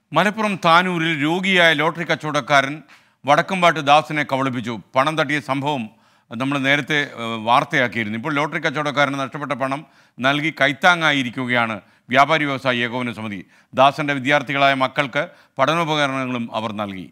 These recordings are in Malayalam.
മലപ്പുറം താനൂരിൽ രോഗിയായ ലോട്ടറി കച്ചവടക്കാരൻ വടക്കമ്പാട്ട് ദാസിനെ കബളിപ്പിച്ചു പണം തട്ടിയ സംഭവം നമ്മൾ നേരത്തെ ഏഹ്, വാർത്തയാക്കിയിരുന്നു ഇപ്പോൾ ലോട്ടറി കച്ചവടക്കാരന് നഷ്ടപ്പെട്ട പണം നൽകി കൈത്താങ്ങായിരിക്കുകയാണ് വ്യാപാരി വ്യവസായി ഏകോപന സമിതി ദാസന്റെ വിദ്യാർത്ഥികളായ മക്കൾക്ക് പഠനോപകരണങ്ങളും അവർ നൽകി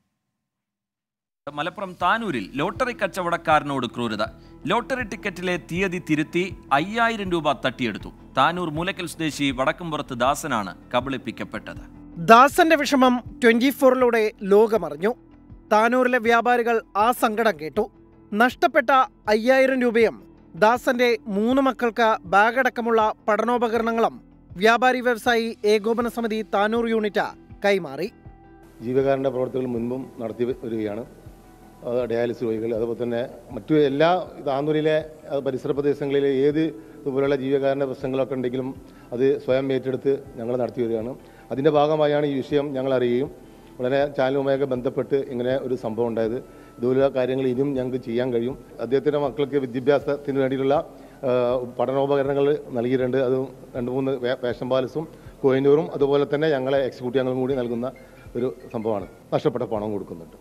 മലപ്പുറം താനൂരിൽ ലോട്ടറി കച്ചവടക്കാരനോട് ക്രൂരത ലോട്ടറി ടിക്കറ്റിലെ തീയതി തിരുത്തി അയ്യായിരം രൂപ തട്ടിയെടുത്തു താനൂർ മൂലക്കൽ സ്വദേശി വടക്കുംപുറത്ത് ദാസനാണ് കബളിപ്പിക്കപ്പെട്ടത് ദാസന്റെ വിഷമം ട്വന്റി ഫോറിലൂടെ ലോകമറിഞ്ഞു താനൂരിലെ വ്യാപാരികൾ ആ സങ്കടം കേട്ടു നഷ്ടപ്പെട്ട അയ്യായിരം രൂപയും ദാസന്റെ മൂന്ന് മക്കൾക്ക് ബാഗടക്കമുള്ള പഠനോപകരണങ്ങളും വ്യാപാരി വ്യവസായി ഏകോപന സമിതി താനൂർ യൂണിറ്റ് കൈമാറി ജീവകാരുണ്യ പ്രവർത്തികൾ മുൻപും നടത്തി വരികയാണ് അത് ഡയാലിസിസ് രോഗികൾ അതുപോലെ തന്നെ മറ്റു എല്ലാ താന്നൂരിലെ അത് പരിസര പ്രദേശങ്ങളിലെ ഏത് ഇതുപോലുള്ള ജീവകാരുണ്യ പ്രശ്നങ്ങളൊക്കെ ഉണ്ടെങ്കിലും അത് സ്വയം ഏറ്റെടുത്ത് ഞങ്ങൾ നടത്തി വരികയാണ് അതിൻ്റെ ഭാഗമായാണ് ഈ വിഷയം ഞങ്ങൾ അറിയുകയും വളരെ ചാനലുമായൊക്കെ ബന്ധപ്പെട്ട് ഇങ്ങനെ ഒരു സംഭവം ഉണ്ടായത് ഇതുപോലുള്ള കാര്യങ്ങൾ ഇനിയും ഞങ്ങൾക്ക് ചെയ്യാൻ കഴിയും അദ്ദേഹത്തിൻ്റെ മക്കൾക്ക് വിദ്യാഭ്യാസത്തിന് വേണ്ടിയിട്ടുള്ള ആ, പഠനോപകരണങ്ങൾ നൽകിയിട്ടുണ്ട് അത് രണ്ട് മൂന്ന് വേ- ഫാഷൻ പാലസും കോയിനൂറും അതുപോലെ തന്നെ ഞങ്ങളെ എക്സിക്യൂട്ടീവ് അംഗങ്ങളും കൂടി നൽകുന്ന ഒരു സംഭവമാണ് നഷ്ടപ്പെട്ട പണം കൊടുക്കുന്നുണ്ട്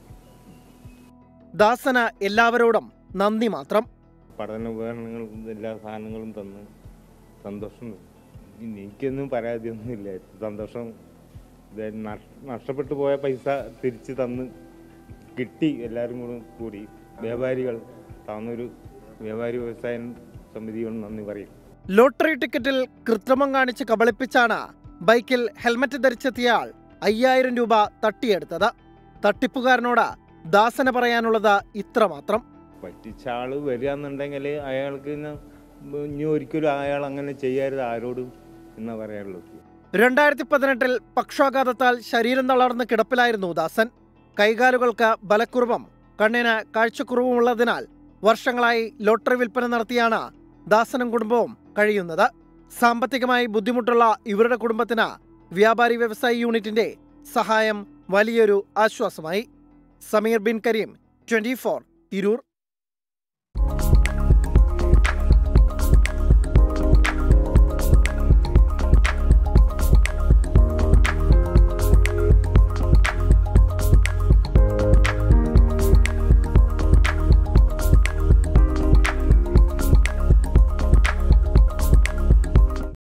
ദാസന് എല്ലാവരോടും നന്ദി മാത്രം പഠന ഉപകരണങ്ങളും എല്ലാ സാധനങ്ങളും തന്ന് സന്തോഷം ഇനി എനിക്കൊന്നും പരാതിയൊന്നുമില്ല സന്തോഷം ഇത് നഷ്- നഷ്ടപ്പെട്ടു പോയ പൈസ തിരിച്ച് തന്ന് കിട്ടി എല്ലാവരും കൂടെ കൂടി വ്യാപാരികൾ താന്നൊരു വ്യാപാരി വ്യവസായ സമിതിയോട് നന്ദി പറയും ലോട്ടറി ടിക്കറ്റിൽ കൃത്രിമം കാണിച്ച് കബളിപ്പിച്ചാണ് ബൈക്കിൽ ഹെൽമറ്റ് ധരിച്ചെത്തിയയാൾ അയ്യായിരം രൂപ തട്ടിയെടുത്തത് തട്ടിപ്പുകാരനോട് ദാസന് പറയാനുള്ളത് ഇത്രമാത്രം പറ്റിച്ച ആള് വരിക എന്നുണ്ടെങ്കിൽ അയാൾക്ക് ഇന്ന് ഇനി ഒരിക്കലും അയാൾ അങ്ങനെ ചെയ്യരുത് ആരോടും എന്നാ പറയാനുള്ളൂ രണ്ടായിരത്തി പതിനെട്ടിൽ പക്ഷാഘാതത്താൽ ശരീരം തളർന്ന് കിടപ്പിലായിരുന്നു ദാസൻ കൈകാലുകൾക്ക് ബലക്കുറവും കണ്ണിന് കാഴ്ചക്കുറവുമുള്ളതിനാൽ വർഷങ്ങളായി ലോട്ടറി വിൽപ്പന നടത്തിയാണ് ദാസനും കുടുംബവും കഴിയുന്നത് സാമ്പത്തികമായി ബുദ്ധിമുട്ടുള്ള ഇവരുടെ കുടുംബത്തിന് വ്യാപാരി വ്യവസായി യൂണിറ്റിന്റെ സഹായം വലിയൊരു ആശ്വാസമായി സമീർ ബിൻ കരീം ട്വന്റി തിരൂർ